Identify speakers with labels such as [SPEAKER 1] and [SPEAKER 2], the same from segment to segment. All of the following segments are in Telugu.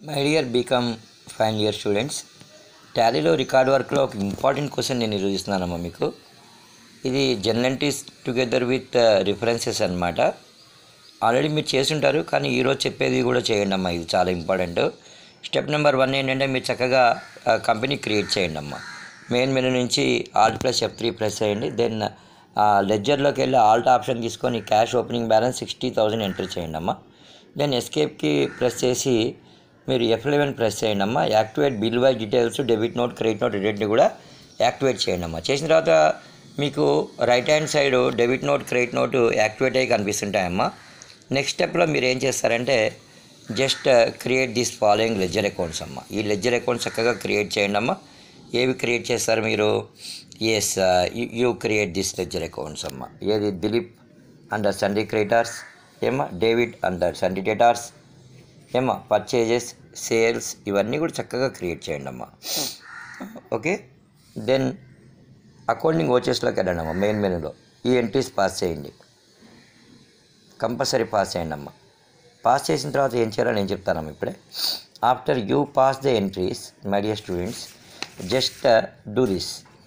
[SPEAKER 1] my dear BCom final year students టాలీలో రికార్డ్ వర్క్లో ఒక ఇంపార్టెంట్ క్వశ్చన్ నేను చూపిస్తున్నానమ్మా మీకు ఇది జర్నలిటీస్ టుగెదర్ విత్ రిఫరెన్సెస్ అన్నమాట ఆల్రెడీ మీరు చేస్తుంటారు కానీ ఈరోజు చెప్పేది కూడా చేయండి అమ్మా ఇది చాలా ఇంపార్టెంట్ స్టెప్ నెంబర్ వన్ ఏంటంటే మీరు చక్కగా కంపెనీ క్రియేట్ చేయండి అమ్మా మెయిన్ మెనూ నుంచి alt plus F three press చేయండి దెన్ లెడ్జర్లోకి వెళ్ళి ఆల్ట్ ఆప్షన్ తీసుకొని cash opening balance sixty thousand enter చేయండి అమ్మా దెన్ ఎస్కేప్కి ప్రెస్ చేసి మీరు ఎఫ్ లెవెన్ ప్రెస్ చేయండి అమ్మా activate bill wise details debit note credit note రెండింటిని కూడా యాక్టివేట్ చేయండి అమ్మా చేసిన తర్వాత మీకు right hand side debit note credit note activate అయ్యి కనిపిస్తుంటాయమ్మా నెక్స్ట్ స్టెప్లో మీరు ఏం చేస్తారంటే just create this following ledger accounts అమ్మ ఈ లెడ్జర్ అకౌంట్ చక్కగా క్రియేట్ చేయండి అమ్మ ఏవి క్రియేట్ చేస్తారు మీరు as you create this ledger accounts అమ్మ ఏది దిలీప్ అండర్ సండీ క్రియేటర్స్ ఏమా డేవిడ్ అండర్ సండీ డేటార్స్ ఏమా పర్చేజెస్ సేల్స్ ఇవన్నీ కూడా చక్కగా క్రియేట్ చేయండి అమ్మా ఓకే దెన్ అకౌంటింగ్ ఓచెస్లోకి వెళ్ళండి అమ్మా మెయిన్ మెనూలో ఈ ఎంట్రీస్ పాస్ చేయండి కంపల్సరీ పాస్ చేయండి అమ్మా పాస్ చేసిన తర్వాత ఏం చేయాలో నేను చెప్తానమ్మా ఇప్పుడే after you pass the entries my dear students just do this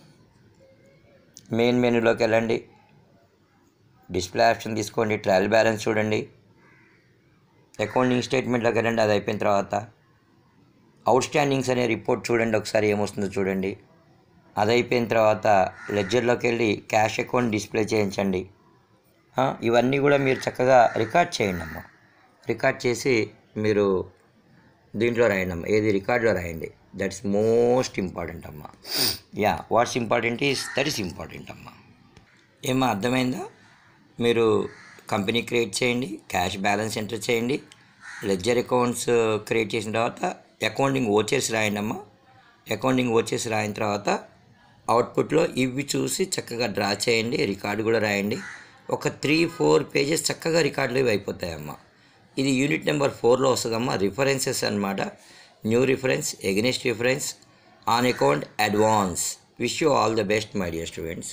[SPEAKER 1] main మెనూలోకి వెళ్ళండి డిస్ప్లే ఆప్షన్ తీసుకోండి ట్రయల్ బ్యాలెన్స్ చూడండి అకౌంటింగ్ స్టేట్మెంట్లోకి వెళ్ళండి అది అయిపోయిన తర్వాత అవుట్ స్టాండింగ్స్ అనే రిపోర్ట్ చూడండి ఒకసారి ఏమొస్తుందో చూడండి అది అయిపోయిన తర్వాత లెడ్జర్లోకి వెళ్ళి క్యాష్ అకౌంట్ డిస్ప్లే చేయించండి ఆ, ఇవన్నీ కూడా మీరు చక్కగా రికార్డ్ చేయండి అమ్మ రికార్డ్ చేసి మీరు దీంట్లో రాయండి అమ్మ ఏది రికార్డులో రాయండి దట్స్ మోస్ట్ ఇంపార్టెంట్ అమ్మ yeah what's important is that is important అమ్మ ఏమో అర్థమైందా మీరు కంపెనీ క్రియేట్ చేయండి క్యాష్ బ్యాలెన్స్ ఎంటర్ చేయండి లెడ్జర్ అకౌంట్స్ క్రియేట్ చేసిన తర్వాత అకౌంటింగ్ ఓచెస్ రాయండి అమ్మా అకౌంటింగ్ ఓచెస్ రాయిన తర్వాత అవుట్పుట్లో ఇవి చూసి చక్కగా డ్రా చేయండి రికార్డు కూడా రాయండి ఒక త్రీ ఫోర్ పేజెస్ చక్కగా రికార్డులు ఇవి అయిపోతాయమ్మా ఇది యూనిట్ నెంబర్ ఫోర్లో వస్తుందమ్మా రిఫరెన్సెస్ అన్నమాట new reference against reference on account advance wish you all the best my dear students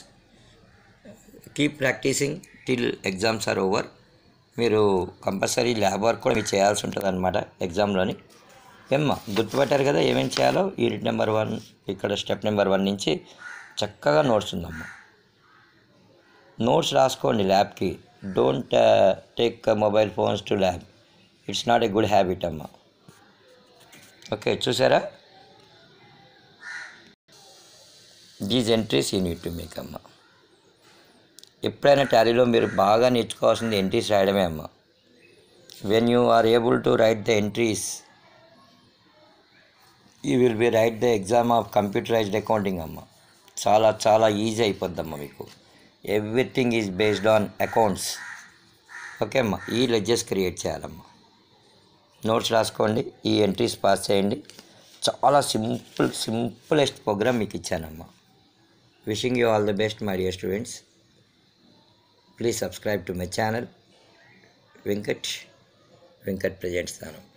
[SPEAKER 1] keep practicing till exams are over మీరు కంపల్సరీ ల్యాబ్ వర్క్ కూడా మీరు చేయాల్సి ఉంటుంది అనమాట ఎగ్జామ్లోని ఏమ్మా గుర్తుపట్టారు కదా ఏమేమి చేయాలో యూనిట్ నెంబర్ వన్ ఇక్కడ స్టెప్ నెంబర్ వన్ నుంచి చక్కగా నోట్స్ ఉందమ్మా నోట్స్ రాసుకోండి ల్యాబ్కి don't take mobile phones to lab it's not a good habit అమ్మా ఓకే చూసారా these entries you need to make అమ్మా ఎప్పుడైనా టాలీలో మీరు బాగా నేర్చుకోవాల్సింది ఎంట్రీస్ రాయడమే అమ్మ when you are able to write the entries you will be write the exam of computerised accounting అమ్మ చాలా చాలా ఈజీ అయిపోద్దమ్మా మీకు everything is based on accounts okay అమ్మా ఈ లెడ్జెస్ క్రియేట్ చేయాలమ్మా నోట్స్ రాసుకోండి ఈ ఎంట్రీస్ పాస్ చేయండి చాలా సింపుల్ సింపులెస్ట్ ప్రోగ్రామ్ మీకు ఇచ్చానమ్మా wishing you all the best my dear students please subscribe to my channel Venkat Venkat presents తాను